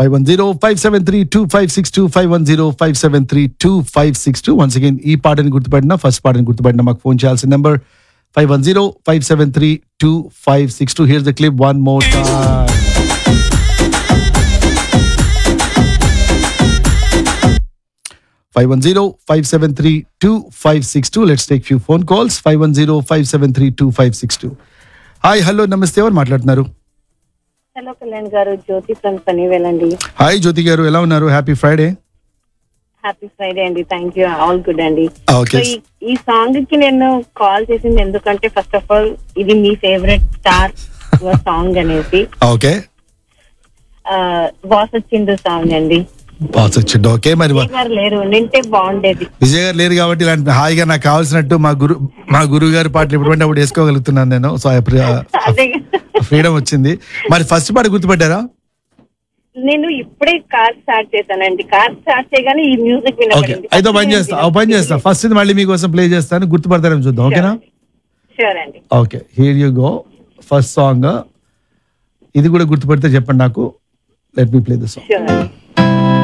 five one zero five seven three two five six two five one zero five seven three two five six two once again ఈ పాటని గుర్తుపడినా first పాటని గుర్తుపడినా మాకు phone చేయాల్సిన number five one zero five seven three two five six two hear the clip one more five one zero five seven three two five six two let's take few phone calls five one zero five seven three two five six two hi hello నమస్తే ఎవరు మాట్లాడుతున్నారు hello Kalyan గారు జ్యోతి from పనివేల్ అండి hi జ్యోతి గారు ఎలా ఉన్నారు happy Friday happy Friday అండి thank you all good అండి okay so ఈ- ఈ సాంగ్ కి నేను కాల్ చేసింది ఎందుకంటే ఫస్ట్ ఆఫ్ ఆల్ ఇది మీ ఫేవరెట్ స్టార్ సాంగ్ అనేసి ఓకే బాస్ వచ్చిండు సాంగ్ అండి బాస్ వచ్చిండు ఓకే మరి విజయ్ గారు లేరు నింటే బాగుండేది విజయ్ గారు లేరు కాబట్టి ఇలాంటి హాయిగా నాకు కావాల్సినట్టు మా గురు మా గురువు గారి పాటలు ఎప్పుడు అప్పుడు వేసుకోగలుగుతున్నాను నేను సో అదే ఫ్రీడమ్ వచ్చింది మరి ఫస్ట్ పాట గుర్తుపడ్డారా నేను ఇప్పుడే కార్ స్టార్ట్ చేశానండి కార్ స్టార్ట్ చేయగానే ఈ మ్యూజిక్ ఓకే వినపడింది అయితే ఓ పని చేస్తా ఓ పని చేస్తా ఫస్ట్ ఇది మళ్ళీ మీకోసం ప్లే చేస్తాను గుర్తుపడతారని చూద్దాం ఓకేనా షూర్ అండి okay here you go first song ఇది కూడా గుర్తుపడితే చెప్పండి నాకు let me play the song sure అండి